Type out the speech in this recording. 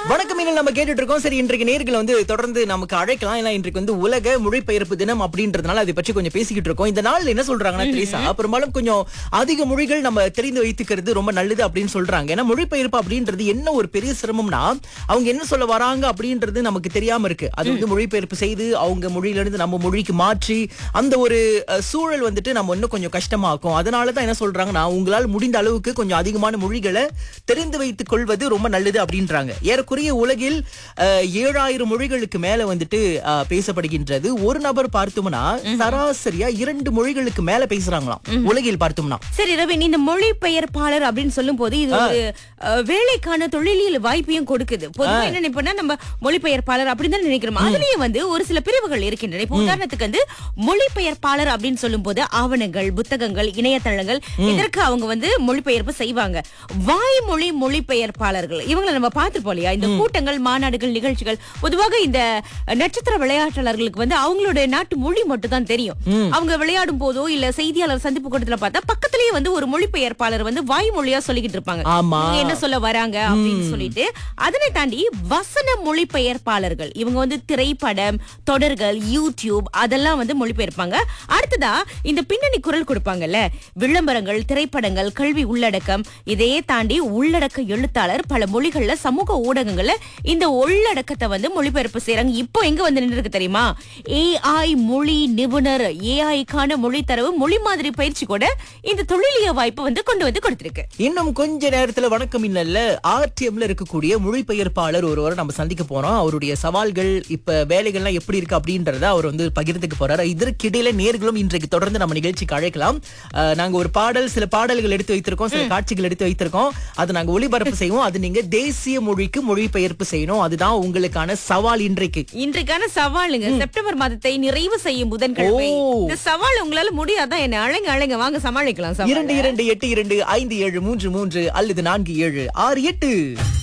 வணக்கம் இன்னும் நம்ம கேட்டுட்டு இருக்கோம் சரி இன்றைக்கு நேர்கள் வந்து தொடர்ந்து நமக்கு அழைக்கலாம் ஏன்னா இன்றைக்கு வந்து உலக மொழிபெயர்ப்பு தினம் அப்படின்றதுனால அதை பற்றி கொஞ்சம் பேசிக்கிட்டு இருக்கோம் இந்த நாள் என்ன சொல்றாங்கன்னா திரேசா பெரும்பாலும் கொஞ்சம் அதிக மொழிகள் நம்ம தெரிந்து வைத்துக்கிறது ரொம்ப நல்லது அப்படின்னு சொல்றாங்க ஏன்னா மொழிபெயர்ப்பு அப்படின்றது என்ன ஒரு பெரிய சிரமம்னா அவங்க என்ன சொல்ல வராங்க அப்படின்றது நமக்கு தெரியாம இருக்கு அது வந்து மொழிபெயர்ப்பு செய்து அவங்க மொழியில இருந்து நம்ம மொழிக்கு மாற்றி அந்த ஒரு அஹ், சூழல் வந்துட்டு நம்ம இன்னும் கொஞ்சம் கஷ்டமாக்கும் அதனால தான் என்ன சொல்றாங்கன்னா உங்களால் முடிந்த அளவுக்கு கொஞ்சம் அதிகமான மொழிகளை தெரிந்து வைத்துக் கொள்வது ரொம்ப நல்லது அப்படின்றாங்க ஏறக்குறைய உலகில் அஹ், ஏழாயிரம் மொழிகளுக்கு மேல வந்துட்டு அஹ், பேசப்படுகின்றது ஒரு நபர் பார்த்தோம்னா சராசரியா இரண்டு மொழிகளுக்கு மேல பேசுறாங்களாம் உலகில் பார்த்தோம்னா சரி ரவின் இந்த மொழிபெயர்ப்பாளர் அப்படின்னு சொல்லும் போது இது ஒரு அஹ், வேலைக்கான தொழிலியல் வாய்ப்பையும் கொடுக்குது பொதுவா என்ன நினைப்போம்னா நம்ம மொழிபெயர்ப்பாளர் அப்படின்னு தான் நினைக்கிறோம் அதுலயே வந்து ஒரு சில பிரிவுகள் இருக்கின்றன இப்ப உதாரணத்துக்கு வந்து மொழிபெயர்ப்பாளர் அப்படின்னு சொல்லும் போது ஆவணங்கள் புத்தகங்கள் இணையதளங்கள் இதற்கு அவங்க வந்து மொழிபெயர்ப்பு செய்வாங்க வாய்மொழி மொழிபெயர்ப்பாளர்கள் இவங்களை நம்ம பார்த்திருப்போம் இல்லையா இந்த கூட்டங்கள் மாநாடுகள் நிகழ்ச்சிகள் பொதுவாக இந்த நட்சத்திர விளையாட்டாளர்களுக்கு வந்து அவங்களோட நாட்டு மொழி மட்டும் தான் தெரியும் அவங்க விளையாடும் போதோ இல்ல செய்தியாளர் சந்திப்பு கூட்டத்துல பார்த்தா பக்கத்துலயே வந்து ஒரு மொழிபெயர்ப்பாளர் வந்து வாய்மொழியா சொல்லிக்கிட்டு இருப்பாங்க ஆமா. இவங்க என்ன சொல்ல வராங்க அப்படின்னு சொல்லிட்டு அதனை தாண்டி வசன மொழிபெயர்ப்பாளர்கள் இவங்க வந்து திரைப்படம் தொடர்கள் யூடியூப் அதெல்லாம் வந்து மொழிபெயர்ப்பாங்க அடுத்ததா இந்த பின்னணி குரல் கொடுப்பாங்கல்ல விளம்பரங்கள் திரைப்படங்கள் கல்வி உள்ளடக்கம் இதையே தாண்டி உள்ளடக்க எழுத்தாளர் பல மொழிகள்ல சமூக ஊடகங்கள்ல இந்த உள்ளடக்கத்தை வந்து மொழிபெயர்ப்பு செய்றாங்க இப்போ எங்க வந்து நின்று இருக்கு தெரியுமா ஏஐ மொழி நிபுணர் ஏஐக்கான மொழி தரவு மொழி மாதிரி பயிற்சி கூட இந்த தொழிலிய வாய்ப்பு வந்து கொண்டு வந்து கொடுத்திருக்கு இன்னும் கொஞ்ச நேரத்துல வணக்கம் இன்னல்ல ஆர்டிஎம்ல இருக்கக்கூடிய மொழிபெயர்ப்பாளர் ஒருவரை நம்ம சந்திக்க போறோம் அவருடைய சவால்கள் இப்ப வேலைகள்லாம் எப்படி இருக்கு அப்படின்றத அவர் வந்து பகிர்ந்துக்க போறாரு இதற்கிடையில நேர்களும் இன்றைக்கு தொடர்ந்து நம்ம நிகழ்ச்சிக்கு அழைக்கலாம் அஹ், நாங்க ஒரு பாடல் சில பாடல்கள் எடுத்து வைத்திருக்கோம் சில காட்சிகள் எடுத்து வைத்திருக்கோம் அதை நாங்க ஒளிபரப்பு செய்வோம் அது நீங்க தேசிய மொழிக்கு மொழிபெயர்ப்பு செய்யணும் அதுதான் உங்களுக்கான சவால் இன்றைக்கு இன்றைக்கான சவாலுங்க செப்டம்பர் மாதத்தை நிறைவு செய்யும் புதன்கிழமை ஓ. இந்த சவால் உங்களால முடியாதான் என்ன அழைங்க அழைங்க வாங்க சமாளிக்கலாம் சவாலை. இரண்டு இரண்டு எட்டு இரண்டு ஐந்து ஏழு மூன்று மூன்று அல்லது நான்கு ஏழு ஆறு எட்டு